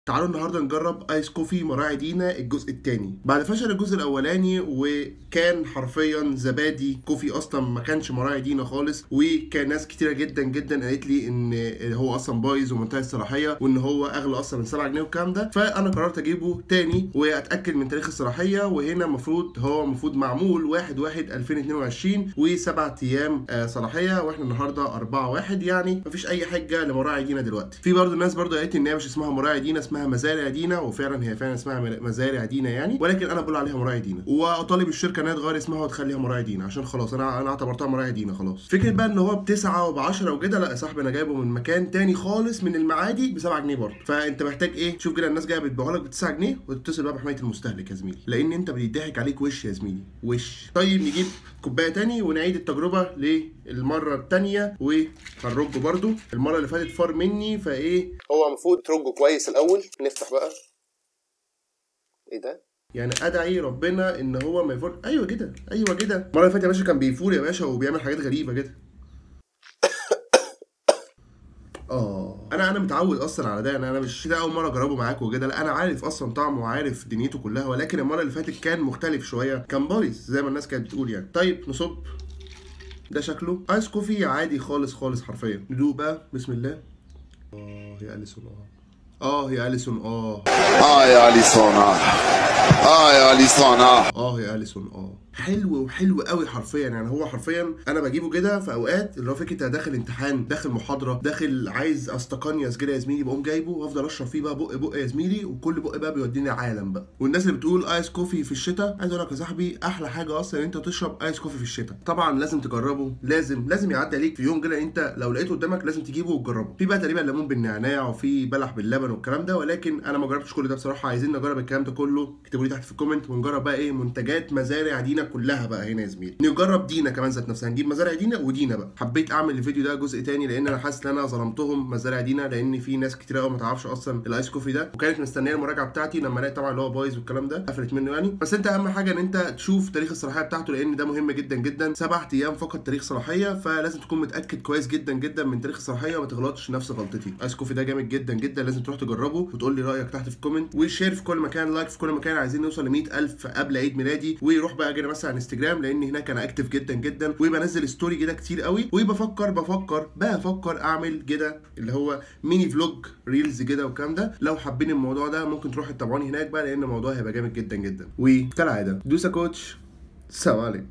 تعالوا النهارده نجرب ايس كوفي مراعي دينا الجزء الثاني بعد فشل الجزء الاولاني وكان حرفيا زبادي كوفي اصلا ما كانش مراعي دينا خالص وكان ناس كتيره جدا جدا قالت لي ان هو اصلا بايظ ومنتهي الصلاحيه وان هو اغلى اصلا من 7 جنيه والكلام ده فانا قررت اجيبه تاني واتاكد من تاريخ الصلاحيه وهنا المفروض هو المفروض معمول 1 1 2022 وسبع ايام آه، صلاحيه واحنا النهارده 4 1 يعني مفيش اي حجه لمراعي دينا دلوقتي في برضه ناس برضه قالت ان هي مش اسمها مراعي دينا اسمها مزارع دينا وفعلا هي فعلا اسمها مزارع دينا يعني ولكن انا بقول عليها مراعي دينا واطالب الشركه انها تغير اسمها وتخليها مراعي دينا عشان خلاص انا انا اعتبرتها مراعي دينا خلاص فكره بقى ان هو بتسعة وبعشرة وكده لا يا صاحبي انا جايبه من مكان تاني خالص من المعادي ب 7 جنيه برضه فانت محتاج ايه شوف كده الناس جايه بتبيعها لك ب 9 جنيه وتتصل بقى بحمايه المستهلك يا زميلي لان انت بيضحك عليك وش يا زميلي وش طيب نجيب كوبايه تاني ونعيد التجربه للمره التانيه وهنرجه برضه المره اللي فاتت فار مني فايه هو المفروض ترجه كويس الاول نفتح بقى ايه ده يعني ادعي ربنا ان هو ما يفور ايوه كده ايوه كده المره اللي فاتت يا باشا كان بيفور يا باشا وبيعمل حاجات غريبه كده اه انا انا متعود اصلا على ده يعني انا مش ده اول مره اجربه معاك وكده لا انا عارف اصلا طعمه وعارف دنيته كلها ولكن المره اللي فاتت كان مختلف شويه كان بايظ زي ما الناس كانت بتقول يعني طيب نصب ده شكله ايس كوفي عادي خالص خالص حرفيا ندوق بقى بسم الله اه يا اليسون اه اه يا اليسون اه اه يا اليسون اه اه يا اليسون اه اه يا اليسون اه حلو وحلو قوي حرفيا يعني هو حرفيا انا بجيبه كده في اوقات اللي هو فكره أنا داخل امتحان داخل محاضره داخل عايز استقنيس كده يا زميلي بقوم جايبه وافضل اشرب فيه بقى بق بق يا زميلي وكل بق بقى بيوديني عالم بقى والناس اللي بتقول ايس كوفي في الشتاء عايز اقول لك يا صاحبي احلى حاجه اصلا ان انت تشرب ايس كوفي في الشتاء طبعا لازم تجربه لازم لازم يعدي عليك في يوم كده انت لو لقيته قدامك لازم تجيبه وتجربه في بقى تقريبا ليمون بالنعناع وفي بلح باللبن والكلام ده ولكن انا ما جربتش كل ده بصراحه عايزين نجرب الكلام ده كله اكتبوا لي تحت في الكومنت ونجرب بقى ايه منتجات مزارع دينا كلها بقى هنا يا زميلي نجرب دينا كمان ذات نفسها نجيب مزارع دينا ودينا بقى حبيت اعمل الفيديو ده جزء تاني لان انا حاسس ان انا ظلمتهم مزارع دينا لان في ناس كتير قوي ما تعرفش اصلا الايس كوفي ده وكانت مستنيه المراجعه بتاعتي لما لقيت طبعا اللي هو بايظ والكلام ده قفلت منه يعني بس انت اهم حاجه ان انت تشوف تاريخ الصلاحيه بتاعته لان ده مهم جدا جدا سبع ايام فقط تاريخ صلاحيه فلازم تكون متاكد كويس جدا جدا من تاريخ الصلاحيه وما تغلطش نفس غلطتي ايس كوفي ده جامد جدا جدا لازم تروح تجربه وتقول لي رايك تحت في الكومنت وشير في كل مكان لايك في كل مكان عايزين نوصل ل 100000 قبل عيد ميلادي وروح بقى كده مثلا على انستجرام لان هناك انا اكتف جدا جدا وبنزل ستوري كده كتير قوي وبفكر بفكر بفكر اعمل كده اللي هو ميني فلوج ريلز كده والكلام ده لو حابين الموضوع ده ممكن تروحوا تتابعوني هناك بقى لان الموضوع هيبقى جامد جدا جدا وكالعاده دوسا كوتش السلام عليكم